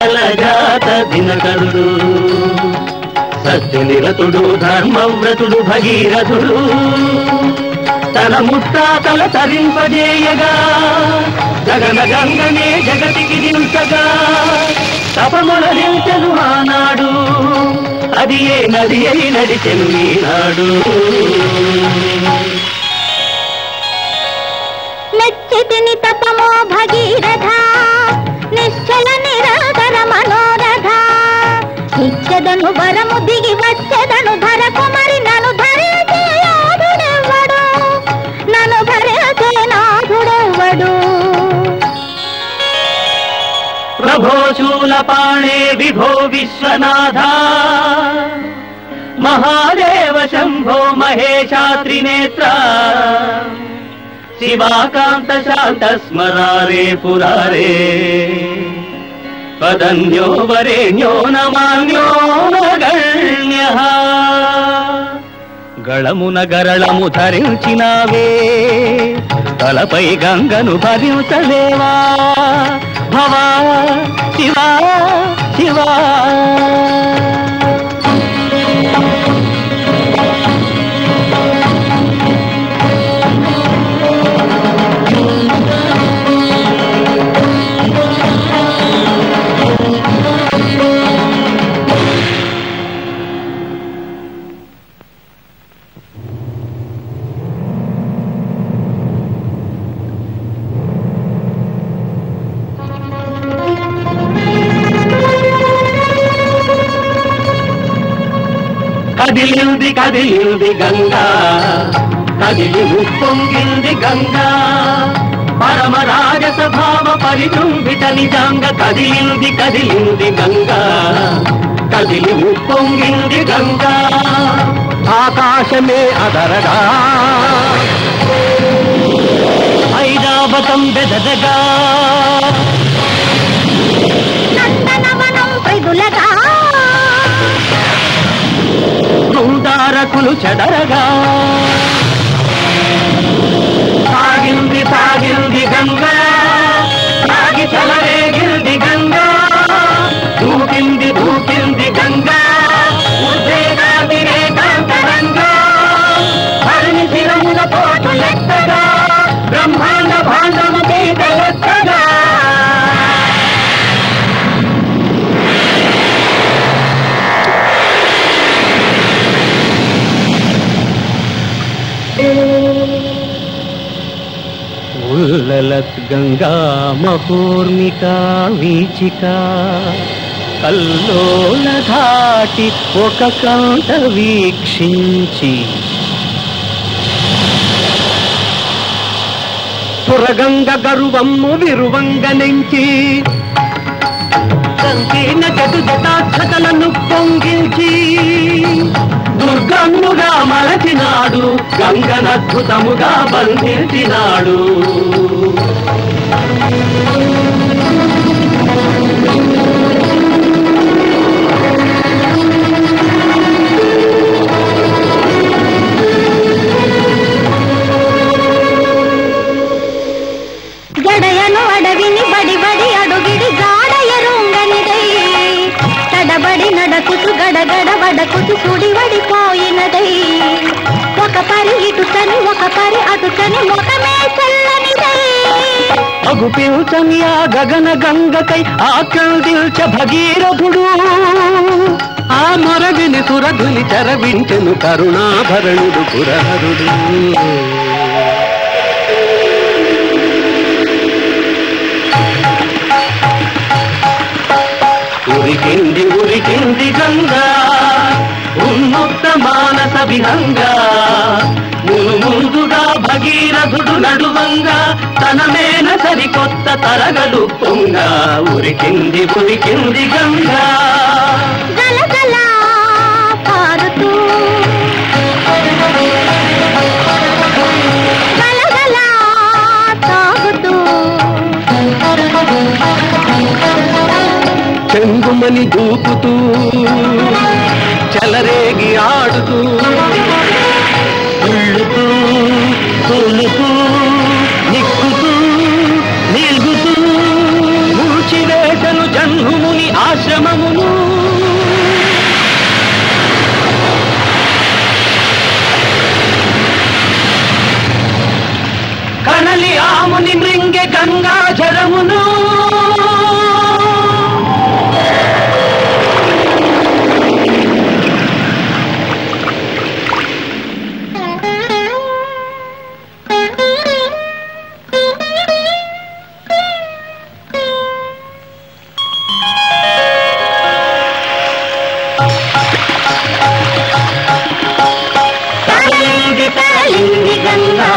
జాత దినకరుడు సత్యనిరతుడు ధర్మవ్రతుడు భగీరథుడు తన ముత్తాతల తరింపజేయగా జగన గంగనే జగతికి దించగా తపములరించను ఆనాడు అది ఏ నది అయి నడిచెను ఈనాడు మెచ్చితిని తపమో భగీరథ నిశ్చల నిరాకర మనోరథ ఇచ్చదను వరము దిగి వచ్చదను ధర కుమరి నను ధరించే నాథుడెవ్వడు నన్ను ధరించే నాథుడెవ్వడు ప్రభో శూలపాణే విభో విశ్వనాథ మహాదేవ శంభో మహేశాత్రినేత్ర శివాకాంత శాంత స్మరారే పురారే పదన్యో వరేణ్యో నమాన్యో నగణ్య గళమున గరళము ధరించినావే తలపై గంగను భరించలేవా భవా శివా శివా కదిలింది కదిలింది గంగా కదిలి ఉప్పొంగింది గంగా పరమ రాజస భావ పరిజుంభిత నిజంగ కదిలింది కదిలింది గంగా కదిలి ఉప్పొంగింది గంగా ఆకాశమే అదరగా ఐరావతం బెదరగా నందనవనం ప్రిదులగా బృందారకులు చెదరగా సాగింది సాగింది గంగా సాగి చలరేగింది గంగా దూకింది దూకింది గంగా ఉద్వేగాతిరేకాంతరంగా హరిని శిరమున పోటు లెక్కగా బ్రహ్మాండ భాండము పీట లెక్కగా ఉల్లలత్ గంగా మహోర్మికా వీచిక కల్లోల ధాటి ఒక కంట వీక్షించి సురగంగ గరువమ్ము విరువంగ నుంచి సంకీర్ణ జటు జటాక్షతలను పొంగించి దుర్గమ్ముగా మలచినాడు గంగనద్భుతముగా బంధించినాడు జడయను అడవిని బడి బడి అడుగిడి జాడయరుంగనిదై తడబడి నడకుతు గడగడ వడకుతు సుడి వడిపోయినదై ఒక పరి ఇటుకని ఒక పరి అటుకని ముఖమే చల్లనిదై అగుపించని ఆ గగన గంగకై ఆక్రందించ భగీరథుడు ఆ మొరవిని సురధుని చరవించెను కరుణాభరణుడు పురహరుడు ఉరికింది ఉరికింది గంగా ఉన్ముక్త మానస విహంగా మును ముందుగా భగీరథుడు నడువంగా తన మేన సరికొత్త తరగలు పొంగ ఉరికింది ఉరికింది గంగా గలగల పారుతూ గలగల తాగుతూ చెంగుమని దూకుతూ చెలరేగి ఆడుతూ ఉళ్ళుతూ తూలుతూ నిక్కుతూ నిల్గుతూ మూచివేశను జన్ముని సంయమమును కనలి ఆముని మృంగె గంగాధరమును తరలింది తరలింది గంగా